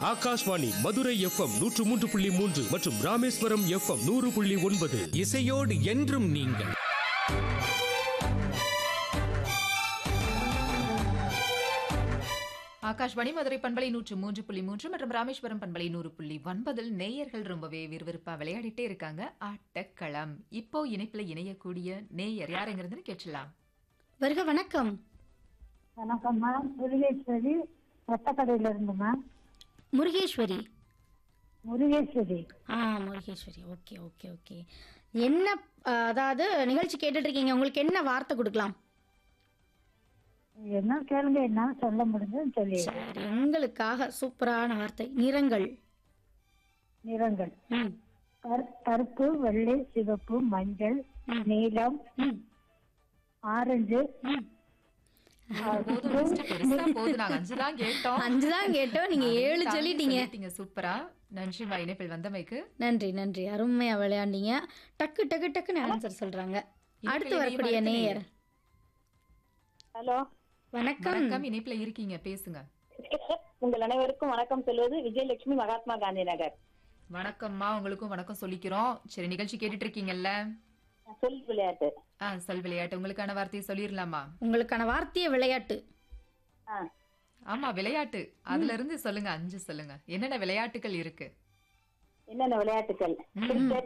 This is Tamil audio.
ஆகாஷ்வாணி மதுரை எஃப்எம் நூற்று மூன்று புள்ளி மூன்று மற்றும் ராமேஸ்வரம் எஃப்எம் நூறு புள்ளி ஒன்பது இசையோடு என்றும் நீங்கள் ஆகாஷ்வாணி மதுரை பண்பலை நூற்று மூன்று புள்ளி மூன்று மற்றும் ராமேஸ்வரம் பண்பலை நூறு புள்ளி ஒன்பதில் நேயர்கள் ரொம்பவே விறுவிறுப்பா விளையாடிட்டே இருக்காங்க ஆட்டக்களம் இப்போ இணைப்புல இணையக்கூடிய நேயர் யாருங்கிறதுன்னு கேட்கலாம் வருக வணக்கம் வணக்கம்மா முருகேஸ்வரி ரத்தக்கடையில இருந்துமா முருகேஸ்வரி முருகேஸ்வரி ஆ முருகேஸ்வரி ஓகே ஓகே ஓகே என்ன ஆ, அதாவது நிகழ்ச்சி கேட்டுட்டு இருக்கீங்க உங்களுக்கு என்ன வார்த்தை கொடுக்கலாம் என்ன கேளுங்க என்ன சொல்ல முடிஞ்சதுன்னு சொல்லி சரி உங்களுக்காக சூப்பரான வார்த்தை நிறங்கள் நிறங்கள் ம் கரு- கருப்பு வெள்ளை சிவப்பு மஞ்சள் நீலம் ம் ஆரஞ்சு ம் போதும் list பெருசா போகுது நாங்க அஞ்சு தான் கேட்டோம் அஞ்சு தான் கேட்டோம் நீங்க ஏழு தாண்டி சொல்லிட்டீங்க சொல்லிட்டீங்க சூப்பரா நன்றிமா இணைப்பில் வந்தமைக்கு நன்றி நன்றி அருமையா விளையாண்டீங்க டக்கு டக்கு டக்குன்னு ஆன்சர் சொல்றாங்க அடுத்து வரக்கூடிய நேயர் ஹலோ வணக்கம் வணக்கம் இணைப்புல இருக்கீங்க பேசுங்க உங்கள் அனைவருக்கும் வணக்கம் சொல்வது விஜயலட்சுமி மகாத்மா காந்தி நகர் வணக்கம்மா உங்களுக்கும் வணக்கம் சொல்லிக்கிறோம் சரி நிகழ்ச்சி கேட்டுட்டு இருக்கீங்கல்ல சொல் விளையாட்டு ஆ சொல் விளையாட்டு உங்களுக்கான வார்த்தையை சொல்லிடலாமா உங்களுக்கான வார்த்தைய விளையாட்டு ஆ ஆமா விளையாட்டு அதுல இருந்து சொல்லுங்க அஞ்சு சொல்லுங்க என்னென்ன விளையாட்டுகள் இருக்கு என்னென்ன விளையாட்டுகள் கிரிக்கெட்